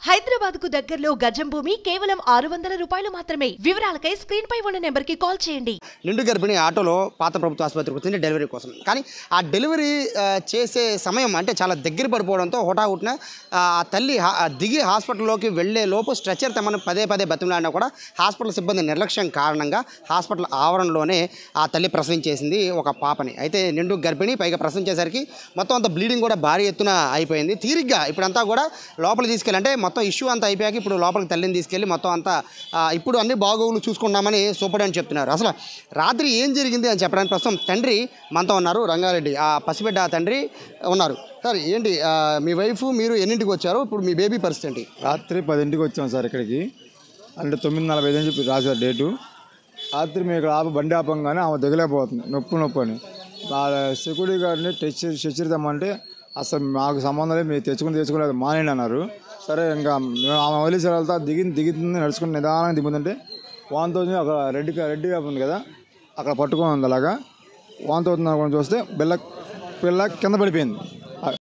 హైదరాబాద్ కు దగ్గరలో గజం భూమి కేవలం ఆరు వందల రూపాయలు మాత్రమే వివరాలకై స్క్రీన్ పై ఉన్న నెంబర్ కి కాల్ చేయండి నిండు గర్భిణి ఆటోలో పాత ప్రభుత్వ ఆసుపత్రికి వచ్చింది డెలివరీ కోసం కానీ ఆ డెలివరీ ఆ, చేసే సమయం అంటే చాలా దగ్గర పడిపోవడంతో హుటాహుటిన ఆ తల్లి హా- ఆ దిగి హాస్పిటల్లోకి వెళ్ళే లోపు స్ట్రెచర్ తెమ్మని పదే పదే బతిమలాడినా కూడా హాస్పిటల్ సిబ్బంది నిర్లక్ష్యం కారణంగా హాస్పిటల్ ఆవరణలోనే ఆ తల్లి ప్రసవించేసింది ఒక పాపని అయితే నిండు గర్భిణి పైగా ప్రసవించేసరికి మొత్తం అంతా బ్లీడింగ్ కూడా భారీ ఎత్తున అయిపోయింది తీరిగ్గా ఇప్పుడంతా కూడా లోపలికి తీసుకెళ్ళి అంటే మొత్తం ఇష్యూ అంతా అయిపోయాక ఇప్పుడు లోపలికి తల్లిని తీసుకెళ్ళి మొత్తం అంతా ఆ, ఇప్పుడు అన్ని బాగోగులు చూసుకున్నామని సూపరింటెండెంట్ చెప్తున్నారు అసలు రాత్రి ఏం జరిగింది అని చెప్పడానికి ప్రస్తుతం తండ్రి మనతో ఉన్నారు రంగారెడ్డి ఆ పసిబిడ్డ తండ్రి ఉన్నారు సార్ ఏంటి ఆ, మీ వైఫ్ మీరు ఎన్నింటికి వచ్చారు ఇప్పుడు మీ బేబీ పరిస్థితి ఏంటి రాత్రి పదింటికి వచ్చాం సార్ ఇక్కడికి అంటే తొమ్మిది నలభై ఐదు అని చెప్పి రాశారు డేటు రాత్రి మేము ఇక్కడ ఆప బండి ఆపంగానే ఆమె దిగలేకపోతుంది నొప్పి నొప్పి అని ఆ సెక్యూరిటీ గార్డ్ని టెచ్ స్ట్రెచర్ తెమ్మంటే అసలు మాకు సంబంధం లేదు మీరు తెచ్చుకుని తెచ్చుకోలేదు మానేయండి అన్నారు సరే ఇంకా మేము ఆమె వదిలేసి వెళ్తా దిగి దిగుతుంది నడుచుకుని నిదానంగా దిగుతుంటే వాంతో అక్కడ రెడ్ కా- రెడ్ క్యాప్ ఉంది కదా అక్కడ పట్టుకొని ఉంది అలాగా వాంతో అవుతుంది అనుకుని చూస్తే బిల్ల పిల్ల కింద పడిపోయింది